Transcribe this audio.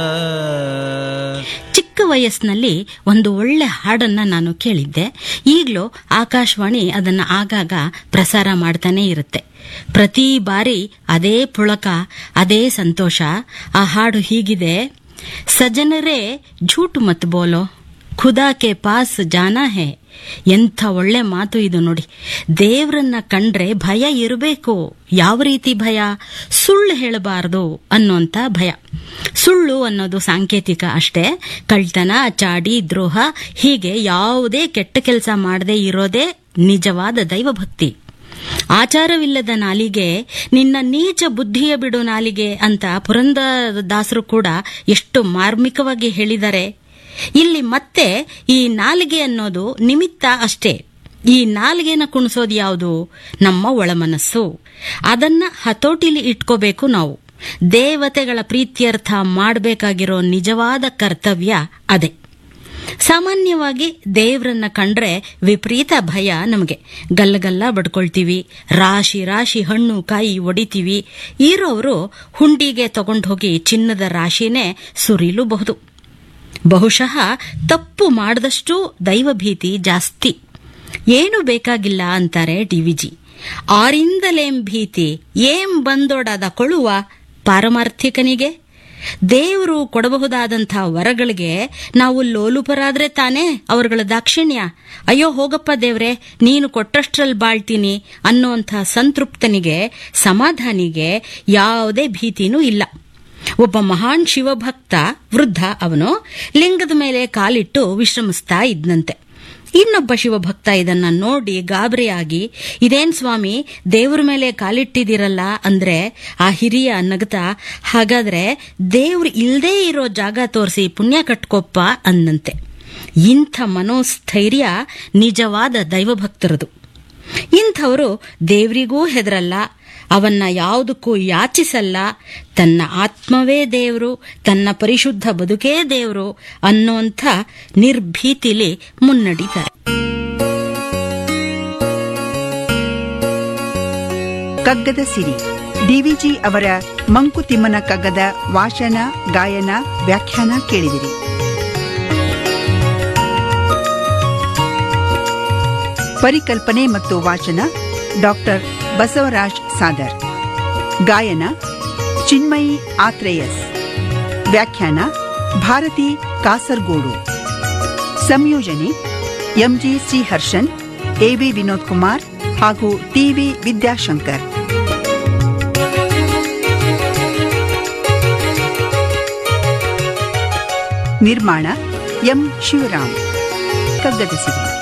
ಚಿಕ್ಕ ವಯಸ್ಸಿನಲ್ಲಿ ಒಂದು ಒಳ್ಳೆ ಹಾಡನ್ನ ನಾನು ಕೇಳಿದ್ದೆ ಈಗಲೂ ಆಕಾಶವಾಣಿ ಅದನ್ನ ಆಗಾಗ ಪ್ರಸಾರ ಮಾಡ್ತಾನೆ ಇರುತ್ತೆ ಪ್ರತಿ ಬಾರಿ ಅದೇ ಪುಳಕ ಅದೇ ಸಂತೋಷ ಆ ಹಾಡು ಹೀಗಿದೆ ಸಜನರೇ ಝೂಟ್ ಮತ್ ಬೋಲೋ ಖುದಾ ಕೆ ಪಾಸ್ ಜಾನಾ ಹೇ ಎಂಥ ಒಳ್ಳೆ ಮಾತು ಇದು ನೋಡಿ ದೇವ್ರನ್ನ ಕಂಡ್ರೆ ಭಯ ಇರಬೇಕು ಯಾವ ರೀತಿ ಭಯ ಸುಳ್ಳು ಹೇಳಬಾರದು ಅನ್ನೋಂಥ ಭಯ ಸುಳ್ಳು ಅನ್ನೋದು ಸಾಂಕೇತಿಕ ಅಷ್ಟೇ ಕಳ್ತನ ಚಾಡಿ ದ್ರೋಹ ಹೀಗೆ ಯಾವುದೇ ಕೆಟ್ಟ ಕೆಲಸ ಮಾಡದೇ ಇರೋದೇ ನಿಜವಾದ ದೈವಭಕ್ತಿ ಆಚಾರವಿಲ್ಲದ ನಾಲಿಗೆ ನಿನ್ನ ನೀಚ ಬುದ್ಧಿಯ ಬಿಡು ನಾಲಿಗೆ ಅಂತ ಪುರಂದರದಾಸರು ಕೂಡ ಎಷ್ಟು ಮಾರ್ಮಿಕವಾಗಿ ಹೇಳಿದ್ದಾರೆ ಇಲ್ಲಿ ಮತ್ತೆ ಈ ನಾಲಿಗೆ ಅನ್ನೋದು ನಿಮಿತ್ತ ಅಷ್ಟೇ ಈ ನಾಲಿಗೆನ ಕುಣಿಸೋದು ಯಾವುದು ನಮ್ಮ ಒಳಮನಸ್ಸು ಅದನ್ನ ಹತೋಟಿಲಿ ಇಟ್ಕೋಬೇಕು ನಾವು ದೇವತೆಗಳ ಪ್ರೀತ್ಯರ್ಥ ಮಾಡಬೇಕಾಗಿರೋ ನಿಜವಾದ ಕರ್ತವ್ಯ ಅದೇ ಸಾಮಾನ್ಯವಾಗಿ ದೇವ್ರನ್ನ ಕಂಡ್ರೆ ವಿಪರೀತ ಭಯ ನಮಗೆ ಗಲ್ಲಗಲ್ಲ ಬಡ್ಕೊಳ್ತೀವಿ ರಾಶಿ ರಾಶಿ ಹಣ್ಣು ಕಾಯಿ ಒಡಿತೀವಿ ಇರೋರು ಹುಂಡಿಗೆ ತಗೊಂಡು ಹೋಗಿ ಚಿನ್ನದ ರಾಶಿನೇ ಸುರಿಲೂಬಹುದು ಬಹುಶಃ ತಪ್ಪು ಮಾಡಿದಷ್ಟು ದೈವಭೀತಿ ಜಾಸ್ತಿ ಏನು ಬೇಕಾಗಿಲ್ಲ ಅಂತಾರೆ ಡಿವಿಜಿ ಆರಿಂದಲೇಂ ಭೀತಿ ಏಂ ಬಂದೊಡದ ಕೊಳುವ ಪಾರಮಾರ್ಥಿಕನಿಗೆ ದೇವರು ಕೊಡಬಹುದಾದಂಥ ವರಗಳಿಗೆ ನಾವು ಲೋಲುಪರಾದ್ರೆ ತಾನೇ ಅವರುಗಳ ದಾಕ್ಷಿಣ್ಯ ಅಯ್ಯೋ ಹೋಗಪ್ಪ ದೇವ್ರೆ ನೀನು ಕೊಟ್ಟಷ್ಟ್ರಲ್ಲಿ ಬಾಳ್ತೀನಿ ಅನ್ನೋಂಥ ಸಂತೃಪ್ತನಿಗೆ ಸಮಾಧಾನಿಗೆ ಯಾವುದೇ ಭೀತಿನೂ ಇಲ್ಲ ಒಬ್ಬ ಮಹಾನ್ ಶಿವಭಕ್ತ ವೃದ್ಧ ಅವನು ಲಿಂಗದ ಮೇಲೆ ಕಾಲಿಟ್ಟು ವಿಶ್ರಮಿಸ್ತಾ ಇದ್ನಂತೆ ಇನ್ನೊಬ್ಬ ಶಿವಭಕ್ತ ಇದನ್ನ ನೋಡಿ ಗಾಬರಿಯಾಗಿ ಇದೇನ್ ಸ್ವಾಮಿ ದೇವ್ರ ಮೇಲೆ ಕಾಲಿಟ್ಟಿದಿರಲ್ಲ ಅಂದ್ರೆ ಆ ಹಿರಿಯ ನಗತ ಹಾಗಾದ್ರೆ ದೇವ್ರು ಇಲ್ದೇ ಇರೋ ಜಾಗ ತೋರಿಸಿ ಪುಣ್ಯ ಕಟ್ಕೊಪ್ಪ ಅಂದಂತೆ ಇಂಥ ಮನೋಸ್ಥೈರ್ಯ ನಿಜವಾದ ದೈವಭಕ್ತರದು ಇಂಥವರು ದೇವರಿಗೂ ಹೆದರಲ್ಲ ಅವನ್ನ ಯಾವುದಕ್ಕೂ ಯಾಚಿಸಲ್ಲ ತನ್ನ ಆತ್ಮವೇ ದೇವರು ತನ್ನ ಪರಿಶುದ್ಧ ಬದುಕೇ ದೇವರು ಅನ್ನೋಂಥ ನಿರ್ಭೀತಿಲಿ ಮುನ್ನಡೀತಾರೆ ಕಗ್ಗದ ಸಿರಿ ಡಿವಿಜಿ ಅವರ ಮಂಕುತಿಮ್ಮನ ಕಗ್ಗದ ವಾಚನ ಗಾಯನ ವ್ಯಾಖ್ಯಾನ ಕೇಳಿದಿರಿ ಪರಿಕಲ್ಪನೆ ಮತ್ತು ವಾಚನ ಡಾಕ್ಟರ್ ಬಸವರಾಜ್ ಸಾದರ್ ಗಾಯನ ಚಿನ್ಮಯಿ ಆತ್ರೇಯಸ್ ವ್ಯಾಖ್ಯಾನ ಭಾರತಿ ಕಾಸರ್ಗೋಡು ಸಂಯೋಜನೆ ಎಂಜಿ ಶ್ರೀಹರ್ಷನ್ ಎಬಿ ವಿನೋದ್ ಕುಮಾರ್ ಹಾಗೂ ಟಿವಿ ವಿದ್ಯಾಶಂಕರ್ ನಿರ್ಮಾಣ ಎಂ ಶಿವರಾಮ್ ಕಗ್ಗದ ಸಿರಿ